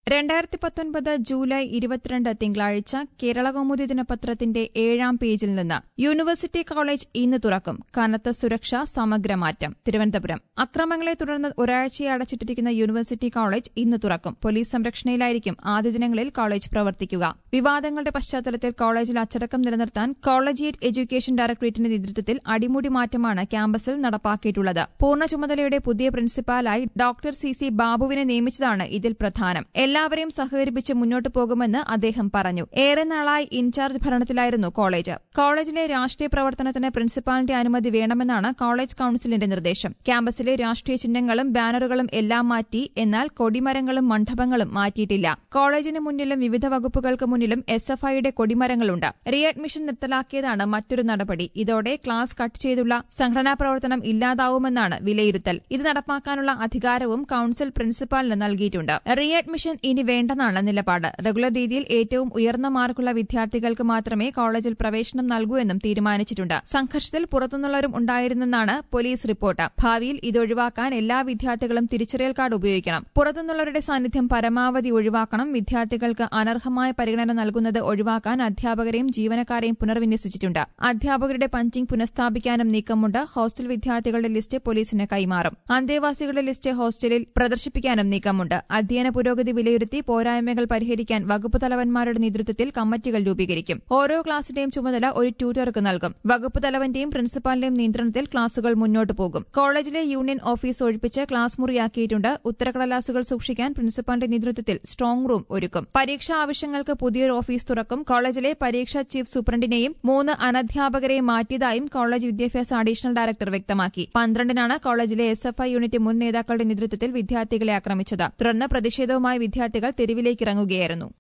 രണ്ടായിരത്തി പത്തൊൻപത് ജൂലൈ ഇരുപത്തിരണ്ട് തിങ്കളാഴ്ച കേരളകൗമുദി ദിനപത്രത്തിന്റെ ഏഴാം പേജിൽ നിന്ന് യൂണിവേഴ്സിറ്റി കോളേജ് ഇന്ന് തുറക്കും കനത്ത സുരക്ഷ സമഗ്രമാറ്റം തിരുവനന്തപുരം അക്രമങ്ങളെ തുടർന്ന് ഒരാഴ്ചയെ അടച്ചിട്ടിരിക്കുന്ന യൂണിവേഴ്സിറ്റി കോളേജ് ഇന്ന് തുറക്കും പോലീസ് സംരക്ഷണയിലായിരിക്കും ആദ്യ ദിനങ്ങളിൽ കോളേജ് പ്രവർത്തിക്കുക വിവാദങ്ങളുടെ പശ്ചാത്തലത്തിൽ കോളേജിൽ അച്ചടക്കം നിലനിർത്താൻ കോളേജിയേറ്റ് എഡ്യൂക്കേഷൻ ഡയറക്ടറേറ്റിന്റെ നേതൃത്വത്തിൽ അടിമുടി മാറ്റമാണ് ക്യാമ്പസിൽ നടപ്പാക്കിയിട്ടുള്ളത് പൂർണ്ണ ചുമതലയുടെ പുതിയ പ്രിൻസിപ്പാലായി ഡോക്ടർ സി സി ബാബുവിനെ നിയമിച്ചതാണ് ഇതിൽ പ്രധാനം എല്ലാവരെയും സഹകരിപ്പിച്ച് മുന്നോട്ടു പോകുമെന്ന് അദ്ദേഹം പറഞ്ഞു ഏറെ നാളായി ഇൻചാർജ് ഭരണത്തിലായിരുന്നു കോളേജ് കോളേജിലെ രാഷ്ട്രീയ പ്രവർത്തനത്തിന് പ്രിൻസിപ്പാളിന്റെ അനുമതി വേണമെന്നാണ് കോളേജ് കൌൺസിലിന്റെ നിർദ്ദേശം ക്യാമ്പസിലെ രാഷ്ട്രീയ ചിഹ്നങ്ങളും ബാനറുകളും എല്ലാം മാറ്റി എന്നാൽ കൊടിമരങ്ങളും മണ്ഡപങ്ങളും മാറ്റിയിട്ടില്ല കോളേജിന് മുന്നിലും വിവിധ വകുപ്പുകൾക്ക് മുന്നിലും എസ് എഫ് ഐയുടെ കൊടിമരങ്ങളുണ്ട് റീ അഡ്മിഷൻ നിർത്തലാക്കിയതാണ് മറ്റൊരു നടപടി ഇതോടെ ക്ലാസ് കട്ട് ചെയ്തുള്ള സംഘടനാ പ്രവർത്തനം ഇല്ലാതാവുമെന്നാണ് വിലയിരുത്തൽ ഇത് നടപ്പാക്കാനുള്ള അധികാരവും കൌൺസിൽ പ്രിൻസിപ്പാലിന് നൽകിയിട്ടുണ്ട് റീ അഡ്മിഷൻ ഇനി വേണ്ടെന്നാണ് നിലപാട് റെഗുലർ രീതിയിൽ ഏറ്റവും ഉയർന്ന മാർക്കുള്ള വിദ്യാർത്ഥികൾക്ക് മാത്രമേ കോളേജിൽ പ്രവേശനം നൽകൂ എന്നും തീരുമാനിച്ചിട്ടുണ്ട് സംഘർഷത്തിൽ പുറത്തുനിന്നുള്ളവരും ഉണ്ടായിരുന്നെന്നാണ് പോലീസ് റിപ്പോർട്ട് ഭാവിയിൽ ഇതൊഴിവാക്കാൻ എല്ലാ വിദ്യാർത്ഥികളും തിരിച്ചറിയൽ കാർഡ് ഉപയോഗിക്കണം പുറത്തുനിന്നുള്ളവരുടെ സാന്നിധ്യം പരമാവധി ഒഴിവാക്കണം വിദ്യാർത്ഥികൾക്ക് അനർഹമായ പരിഗണന നൽകുന്നത് ഒഴിവാക്കാൻ അധ്യാപകരെയും ജീവനക്കാരെയും പുനർവിന്യസിച്ചിട്ടുണ്ട് അധ്യാപകരുടെ പഞ്ചിംഗ് പുനഃസ്ഥാപിക്കാനും നീക്കമുണ്ട് ഹോസ്റ്റൽ വിദ്യാർത്ഥികളുടെ ലിസ്റ്റ് പോലീസിന് കൈമാറും അന്തേവാസികളുടെ ലിസ്റ്റ് ഹോസ്റ്റലിൽ പ്രദർശിപ്പിക്കാനും നീക്കമുണ്ട് അധ്യയന പുരോഗതി വിലയിരുത്തി പോരായ്മകൾ പരിഹരിക്കാൻ വകുപ്പ് തലവന്മാരുടെ നേതൃത്വത്തിൽ കമ്മിറ്റികൾ രൂപീകരിക്കും ഓരോ ക്ലാസിന്റെയും ചുമതല ഒരു ട്യൂട്ടർക്ക് നൽകും വകുപ്പ് തലവന്റെയും പ്രിൻസിപ്പാളിന്റെയും നിയന്ത്രണത്തിൽ ക്ലാസുകൾ മുന്നോട്ട് പോകും കോളേജിലെ യൂണിയൻ ഓഫീസ് ഒഴിപ്പിച്ച് ക്ലാസ് മുറിയാക്കിയിട്ടുണ്ട് ഉത്തരക്കടലാസുകൾ സൂക്ഷിക്കാൻ പ്രിൻസിപ്പാളിന്റെ നേതൃത്വത്തിൽ സ്ട്രോങ് റൂം ഒരുക്കും പരീക്ഷാ ആവശ്യങ്ങൾക്ക് പുതിയൊരു ഓഫീസ് തുറക്കും കോളേജിലെ പരീക്ഷാ ചീഫ് സൂപ്രണ്ടിനെയും മൂന്ന് അനധ്യാപകരെയും മാറ്റിയതായും കോളേജ് വിദ്യാഭ്യാസ അഡീഷണൽ ഡയറക്ടർ വ്യക്തമാക്കി പന്ത്രണ്ടിനാണ് കോളേജിലെ എസ് എഫ് ഐ യൂണിറ്റ് മുൻ നേതാക്കളുടെ നേതൃത്വത്തിൽ വിദ്യാർത്ഥികളെ ആക്രമിച്ചത് തുടർന്ന് പ്രതിഷേധവുമായി വിദ്യാർത്ഥികൾ തെരുവിലേക്കിറങ്ങുകയായിരുന്നു